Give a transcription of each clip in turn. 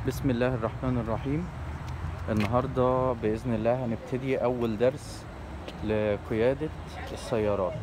بسم الله الرحمن الرحيم النهاردة بإذن الله هنبتدي أول درس لقيادة السيارات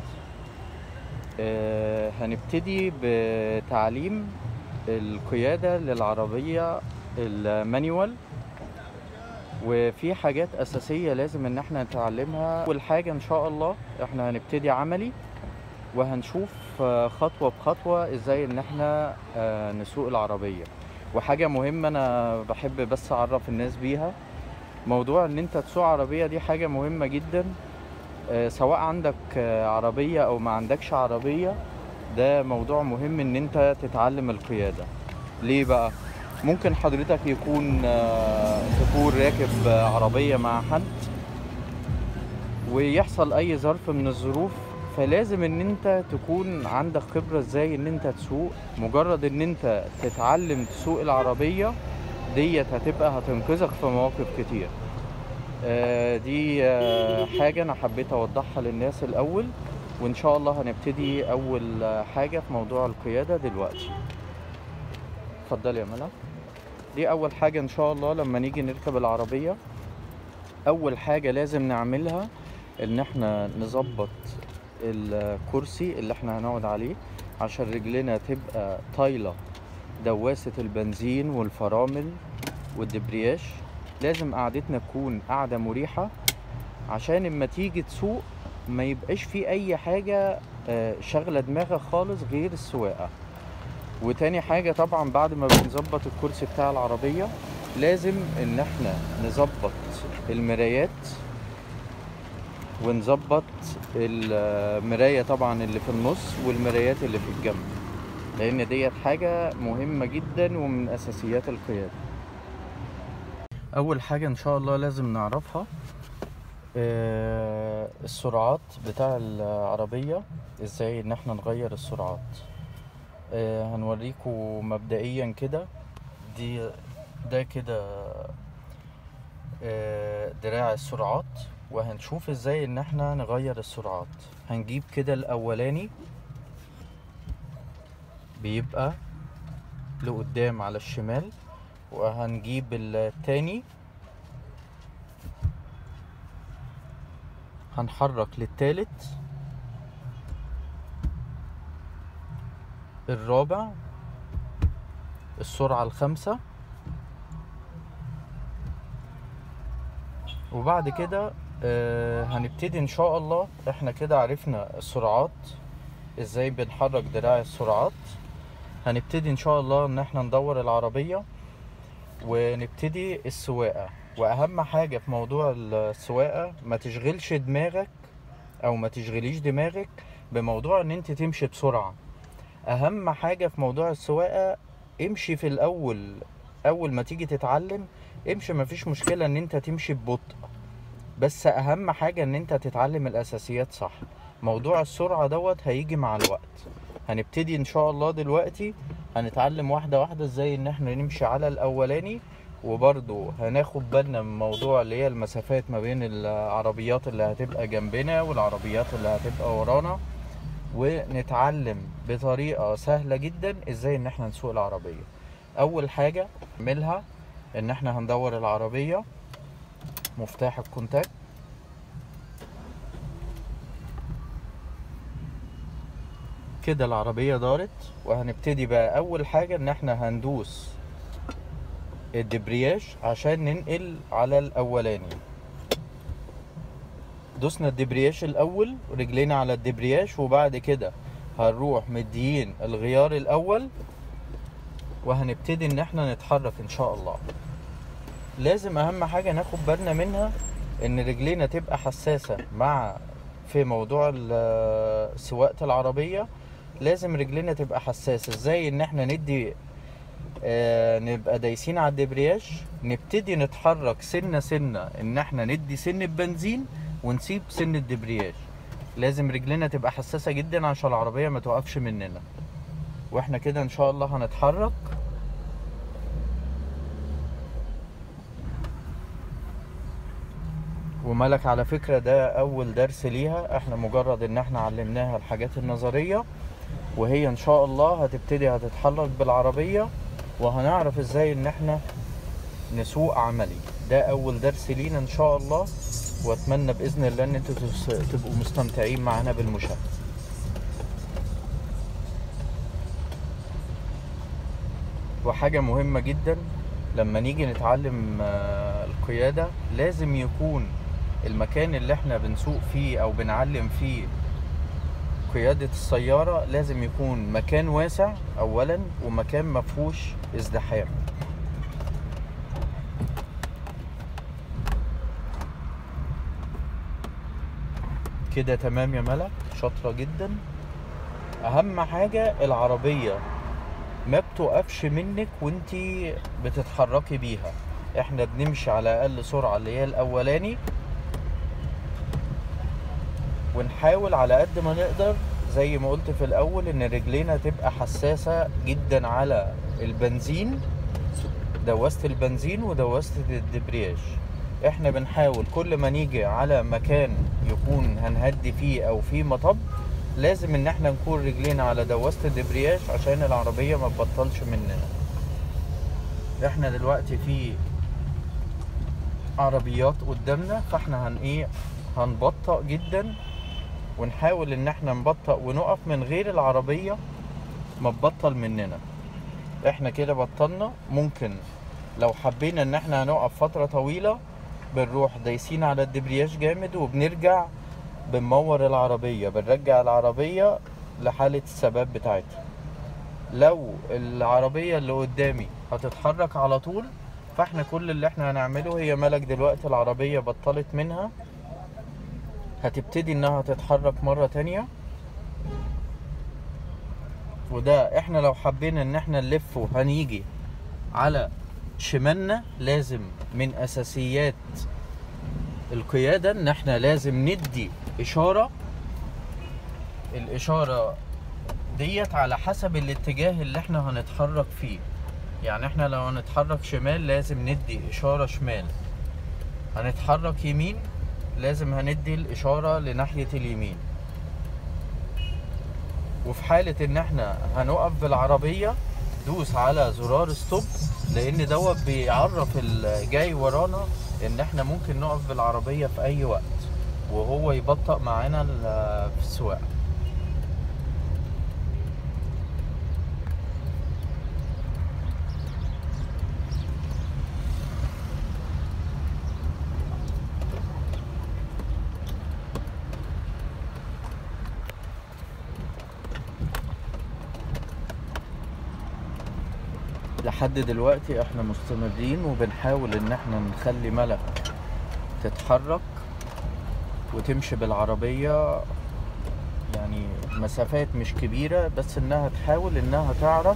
آه، هنبتدي بتعليم القيادة للعربية المانيوال وفي حاجات أساسية لازم إن احنا نتعلمها أول حاجة إن شاء الله احنا هنبتدي عملي وهنشوف آه، خطوة بخطوة ازاي ان احنا آه، نسوق العربية وحاجة مهمة انا بحب بس اعرف الناس بيها موضوع ان انت تسوق عربية دي حاجة مهمة جدا آه، سواء عندك آه، عربية او ما عندكش عربية ده موضوع مهم ان انت تتعلم القيادة ليه بقى ممكن حضرتك يكون آه، تكون راكب آه، عربية مع حد ويحصل اي ظرف من الظروف فلازم ان انت تكون عندك خبرة ازاي ان انت تسوق مجرد ان انت تتعلم تسوق العربية ديت هتبقى هتنقذك في مواقف كتير آه، دي آه، حاجة انا حبيت اوضحها للناس الاول وان شاء الله هنبتدي اول آه، حاجة في موضوع القيادة دلوقتي اتفضل يا ملا دي اول حاجة ان شاء الله لما نيجي نركب العربية اول حاجة لازم نعملها ان احنا نظبط الكرسي اللي احنا هنقعد عليه عشان رجلنا تبقى طايلة دواسة البنزين والفرامل والدبرياش لازم قعدتنا تكون قعدة مريحة عشان اما تيجي تسوق ما يبقاش في اي حاجة آه، شاغلة دماغك خالص غير السواقة وتاني حاجة طبعا بعد ما بنظبط الكرسي بتاع العربية لازم ان احنا نظبط المرايات ونظبط المراية طبعا اللي في النص والمرايات اللي في الجنب لان ديت حاجة مهمة جدا ومن اساسيات القيادة اول حاجة ان شاء الله لازم نعرفها آه، السرعات بتاع العربية ازاي ان احنا نغير السرعات آه، هنوريكم مبدئيا كده دي ده كده آه، دراع السرعات وهنشوف ازاي ان احنا نغير السرعات هنجيب كده الاولاني بيبقى لقدام على الشمال وهنجيب التاني هنحرك للتالت الرابع السرعة الخامسة وبعد كده آه، هنبتدي ان شاء الله احنا كده عرفنا السرعات ازاي بنحرك دراع السرعات هنبتدي ان شاء الله ان احنا ندور العربية ونبتدي السواقة واهم حاجة في موضوع السواقة ما تشغلش دماغك او ما تشغليش دماغك بموضوع ان انت تمشي بسرعة اهم حاجة في موضوع السواقة امشي في الاول اول ما تيجي تتعلم امشي مفيش مشكلة ان انت تمشي ببطء بس اهم حاجة ان انت تتعلم الاساسيات صح موضوع السرعة دوت هيجي مع الوقت هنبتدي ان شاء الله دلوقتي هنتعلم واحدة واحدة ازاي ان احنا نمشي على الاولاني وبرضو هناخد بالنا من موضوع اللي هي المسافات ما بين العربيات اللي هتبقى جنبنا والعربيات اللي هتبقى ورانا ونتعلم بطريقة سهلة جدا ازاي ان احنا نسوق العربية اول حاجة نعملها ان احنا هندور العربية مفتاح الكونتاكت كده العربية دارت وهنبتدي بقى اول حاجة ان احنا هندوس الدبرياج عشان ننقل على الاولاني دوسنا الدبرياج الاول رجلينا على الدبرياج وبعد كده هنروح مديين الغيار الاول وهنبتدي ان احنا نتحرك ان شاء الله لازم اهم حاجة ناخد بالنا منها ان رجلينا تبقى حساسة مع في موضوع ال- سواقة العربية لازم رجلينا تبقى حساسة ازاي ان احنا ندي آه نبقى دايسين على الدبرياج نبتدي نتحرك سنة سنة ان احنا ندي سن البنزين ونسيب سن الدبرياج لازم رجلنا تبقى حساسة جدا عشان العربية ما توقفش مننا واحنا كده ان شاء الله هنتحرك وملك على فكرة ده أول درس ليها احنا مجرد ان احنا علمناها الحاجات النظرية وهي ان شاء الله هتبتدي هتتحرك بالعربية وهنعرف ازاي ان احنا نسوق عملي ده اول درس لينا ان شاء الله واتمنى باذن الله ان انتوا تس- تبقوا مستمتعين معانا بالمشاهده وحاجة مهمة جدا لما نيجي نتعلم آه، القيادة لازم يكون المكان اللي احنا بنسوق فيه او بنعلم فيه قيادة السيارة لازم يكون مكان واسع اولا ومكان مفهوش ازدحام كده تمام يا ملك شاطرة جدا اهم حاجة العربية ما بتوقفش منك وانتي بتتحركي بيها احنا بنمشي على اقل سرعة اللي هي الاولاني ونحاول على قد ما نقدر زي ما قلت في الاول ان رجلينا تبقى حساسة جدا على البنزين دواسة البنزين ودواسة الدبرياج احنا بنحاول كل ما نيجي على مكان يكون هنهدي فيه او فيه مطب لازم ان احنا نكون رجلينا على دواسة الدبرياج عشان العربية ما تبطلش مننا احنا دلوقتي في عربيات قدامنا فاحنا هن ايه هنبطأ جدا ونحاول ان احنا نبطأ ونقف من غير العربية ما تبطل مننا احنا كده بطلنا ممكن لو حبينا ان احنا هنقف فترة طويلة بنروح دايسين على الدبرياج جامد وبنرجع بنمور العربية بنرجع العربية لحالة الثبات بتاعتها لو العربية اللي قدامي هتتحرك على طول فاحنا كل اللي احنا هنعمله هي ملك دلوقتي العربية بطلت منها هتبتدي انها تتحرك مرة تانية وده احنا لو حبينا ان احنا نلف وهنيجي على شمالنا لازم من اساسيات القيادة ان احنا لازم ندي اشارة الاشارة ديت على حسب الاتجاه اللي احنا هنتحرك فيه يعني احنا لو هنتحرك شمال لازم ندي اشارة شمال هنتحرك يمين لازم هندي الاشارة لناحية اليمين وفي حالة ان احنا هنقف بالعربية دوس على زرار ستوب لان دوت بيعرف الجاي ورانا ان احنا ممكن نقف بالعربية في اي وقت وهو يبطأ معانا ال- في السواقة لحد دلوقتي احنا مستمرين وبنحاول ان احنا نخلي ملك تتحرك وتمشي بالعربية يعني مسافات مش كبيرة بس انها تحاول انها تعرف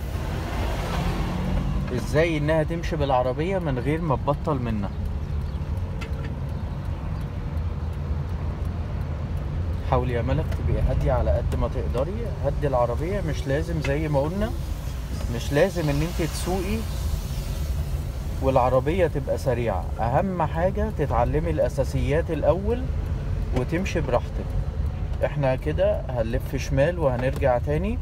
ازاي انها تمشي بالعربية من غير ما تبطل منها حاولي يا ملك تبقي هادية على قد ما تقدري هدي العربية مش لازم زي ما قلنا مش لازم ان انت تسوقي والعربية تبقى سريعة اهم حاجة تتعلمي الاساسيات الاول وتمشي براحتك احنا كده هنلف شمال وهنرجع تاني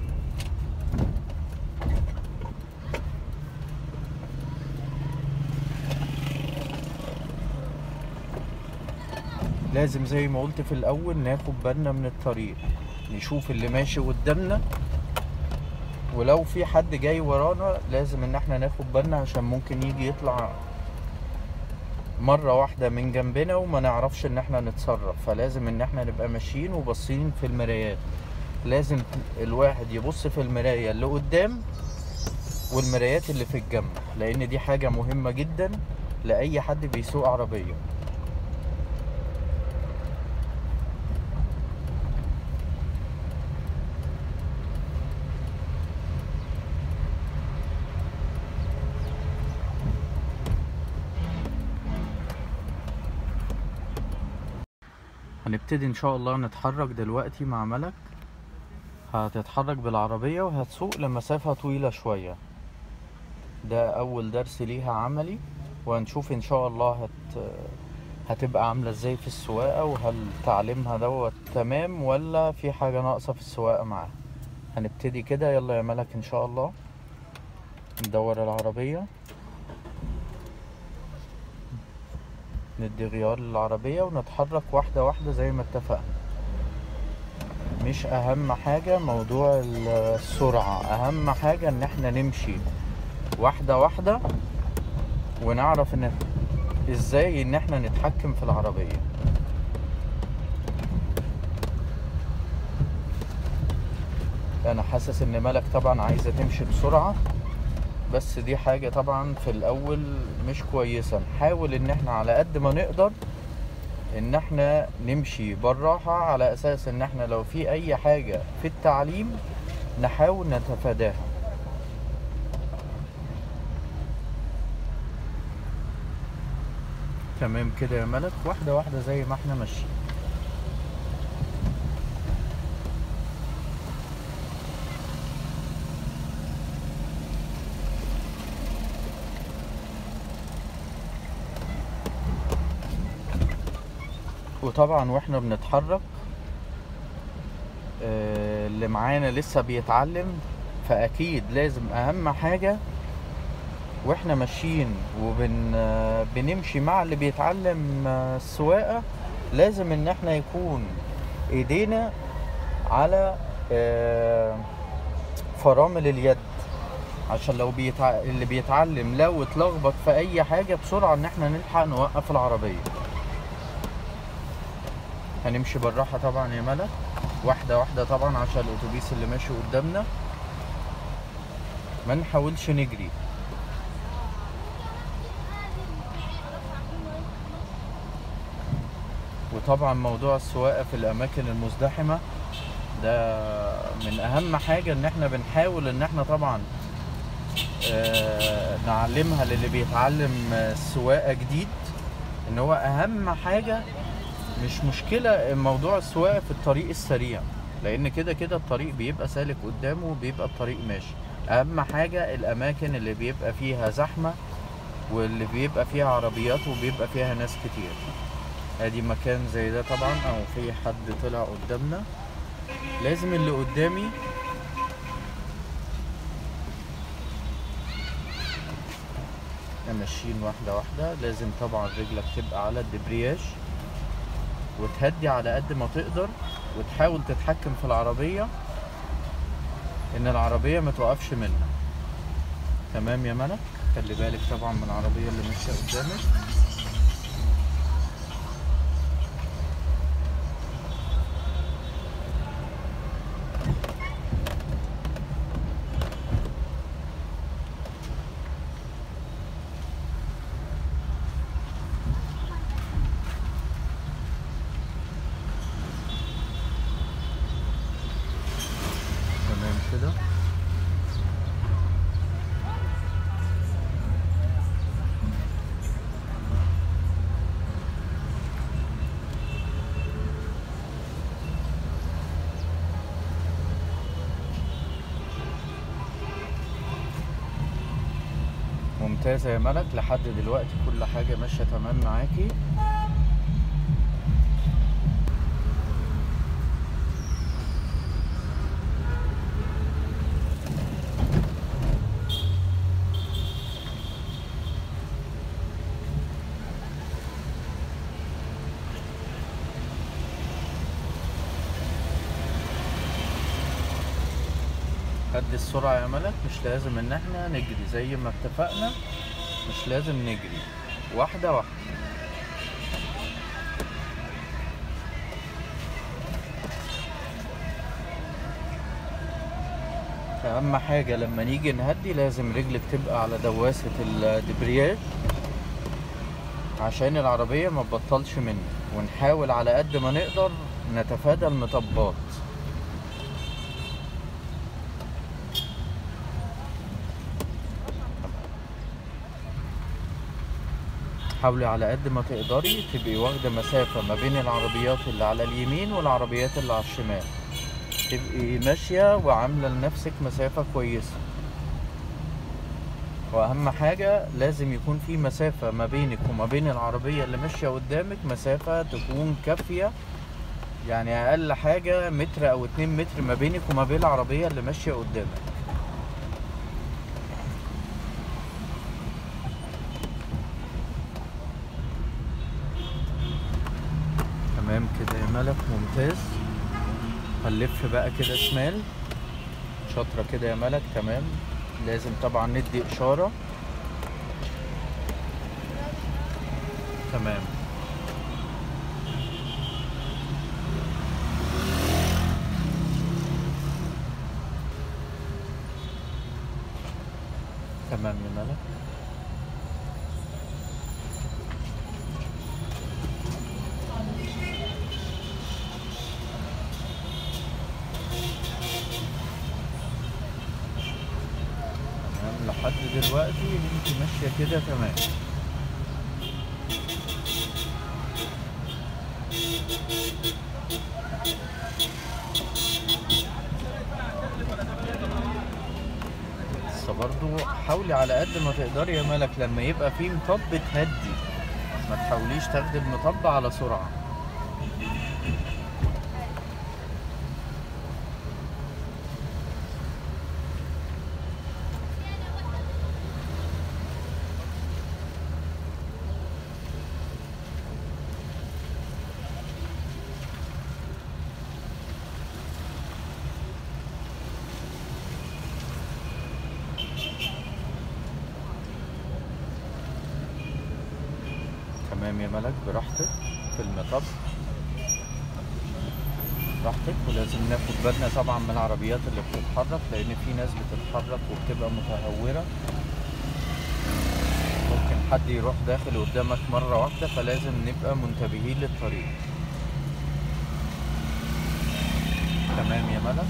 لازم زي ما قلت في الاول ناخد بالنا من الطريق نشوف اللي ماشي قدامنا ولو في حد جاي ورانا لازم ان احنا ناخد بالنا عشان ممكن يجي يطلع مرة واحدة من جنبنا وما نعرفش ان احنا نتصرف فلازم ان احنا نبقى ماشيين وباصين في المرايات لازم الواحد يبص في المراية اللي قدام والمرايات اللي في الجنب لان دي حاجة مهمة جدا لأي حد بيسوق عربية هنبتدي ان شاء الله نتحرك دلوقتي مع ملك هتتحرك بالعربية وهتسوق لمسافة طويلة شوية ده اول درس ليها عملي وهنشوف ان شاء الله هت هتبقى عاملة ازاي في السواقة وهل تعليمها دوت تمام ولا في حاجة ناقصة في السواقة معاها هنبتدي كده يلا يا ملك ان شاء الله ندور العربية ندي غيار للعربية ونتحرك واحدة واحدة زي ما اتفقنا مش اهم حاجة موضوع ال- السرعة اهم حاجة ان احنا نمشي واحدة واحدة ونعرف ان ازاي ان احنا نتحكم في العربية انا حاسس ان ملك طبعا عايزة تمشي بسرعة بس دي حاجة طبعا في الاول مش كويسة نحاول ان احنا على قد ما نقدر ان احنا نمشي بالراحة على اساس ان احنا لو في اي حاجة في التعليم نحاول نتفاداها تمام كده يا ملك واحدة واحدة زي ما احنا ماشيين وطبعا واحنا بنتحرك آه، اللي معانا لسه بيتعلم فاكيد لازم اهم حاجة واحنا ماشيين وبن آه، بنمشي مع اللي بيتعلم آه، السواقة لازم ان احنا يكون ايدينا على آه، فرامل اليد عشان لو بيتع... اللي بيتعلم لو اتلخبط في اي حاجة بسرعة ان احنا نلحق نوقف العربية هنمشي بالراحة طبعا يا ملك واحدة واحدة طبعا عشان الأتوبيس اللي ماشي قدامنا ما نحاولش نجري وطبعا موضوع السواقة في الأماكن المزدحمة ده من أهم حاجة إن احنا بنحاول إن احنا طبعا آه، نعلمها للي بيتعلم آه، السواقة جديد إن هو أهم حاجة مش مشكلة موضوع السواقة في الطريق السريع لأن كده كده الطريق بيبقى سالك قدامه وبيبقى الطريق ماشي أهم حاجة الأماكن اللي بيبقى فيها زحمة واللي بيبقى فيها عربيات وبيبقى فيها ناس كتير ادي مكان زي ده طبعا او في حد طلع قدامنا لازم اللي قدامي ماشيين واحدة واحدة لازم طبعا رجلك تبقى على الدبرياج وتهدي على قد ما تقدر وتحاول تتحكم في العربية ان العربية ما توقفش منك تمام يا ملك خلي بالك طبعا من العربية اللي ماشية قدامك تمام كده ممتازة يا ملك لحد دلوقتي كل حاجة ماشية تمام معاكي قد السرعة يا ملك مش لازم ان احنا نجري زي ما اتفقنا مش لازم نجري واحدة واحدة اهم حاجة لما نيجي نهدي لازم رجلك تبقى على دواسة الدبرياج عشان العربية ما تبطلش منك ونحاول على قد ما نقدر نتفادى المطبات حاولي على قد ما تقدري تبقي واخدة مسافة ما بين العربيات اللي على اليمين والعربيات اللي على الشمال تبقي ماشية وعاملة لنفسك مسافة كويسة واهم حاجة لازم يكون في مسافة ما بينك وما بين العربية اللي ماشية قدامك مسافة تكون كافية يعني اقل حاجة متر او اتنين متر ما بينك وما بين العربية اللي ماشية قدامك تمام كده يا ملك ممتاز هنلف بقى كده شمال شاطرة كده يا ملك تمام لازم طبعا ندي إشارة تمام تمام يا ملك تمام لحد دلوقتي انت ماشية كده تمام بس برضو حاولي على قد ما تقدري يا ملك لما يبقى في مطب تهدي ما تحاوليش تاخدي المطب على سرعة تمام يا ملك براحتك في المطب براحتك ولازم ناخد بالنا طبعا من العربيات اللي بتتحرك لان في ناس بتتحرك وبتبقى متهورة ممكن حد يروح داخل قدامك مرة واحدة فلازم نبقى منتبهين للطريق تمام يا ملك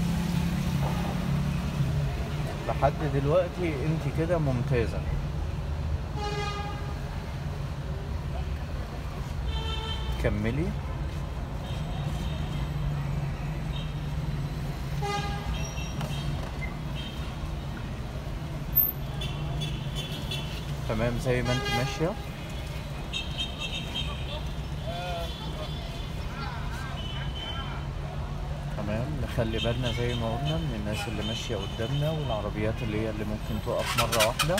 لحد دلوقتي انت كده ممتازة كملي تمام زي ما انت ماشية تمام نخلي بالنا زي ما قلنا من الناس اللي ماشية قدامنا والعربيات اللي هي اللي ممكن تقف مرة واحدة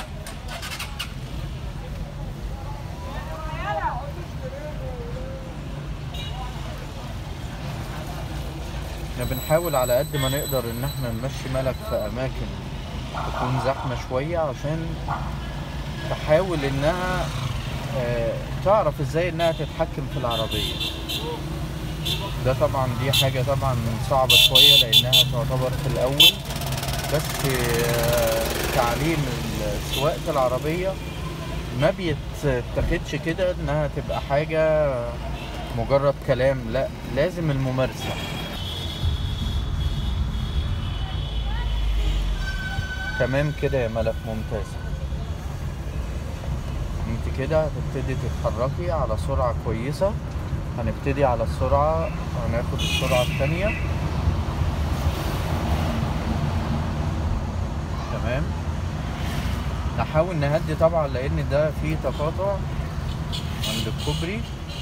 احنا بنحاول على قد ما نقدر ان احنا نمشي ملك في اماكن تكون زحمة شوية عشان تحاول انها آه، تعرف ازاي انها تتحكم في العربية ده طبعا دي حاجة طبعا صعبة شوية لانها تعتبر في الاول بس آه، تعليم ال- سواقة العربية ما بيتاخدش كده انها تبقى حاجة مجرد كلام لا لازم الممارسة تمام كده يا ملك ممتازة انت كده هتبتدي تتحركي على سرعة كويسة هنبتدي على السرعة هناخد السرعة التانية تمام نحاول نهدي طبعا لان ده فيه تقاطع عند الكوبري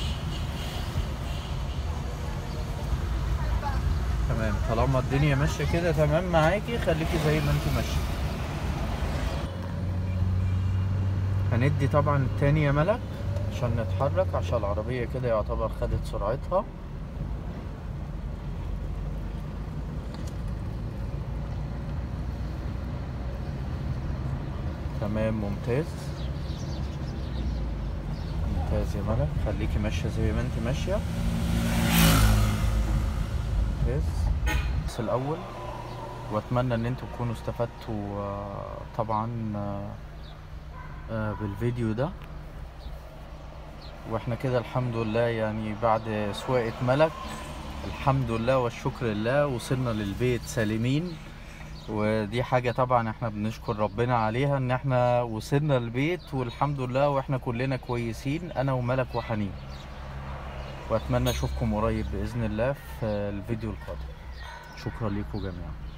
تمام طالما الدنيا ماشية كده تمام معاكي خليكي زي ما انت ماشية هندي طبعا التاني يا ملك عشان نتحرك عشان العربية كده يعتبر خدت سرعتها تمام ممتاز ممتاز يا ملك خليكي ماشية زي ما انت ماشية ممتاز بس الأول وأتمنى إن انتوا تكونوا استفدتوا آه، طبعا آه، آه، بالفيديو ده واحنا كده الحمد لله يعني بعد سواقة ملك الحمد لله والشكر لله وصلنا للبيت سالمين ودي حاجة طبعا احنا بنشكر ربنا عليها ان احنا وصلنا البيت والحمد لله واحنا كلنا كويسين انا وملك وحنين واتمنى اشوفكم قريب باذن الله في الفيديو القادم شكرا لكم جميعا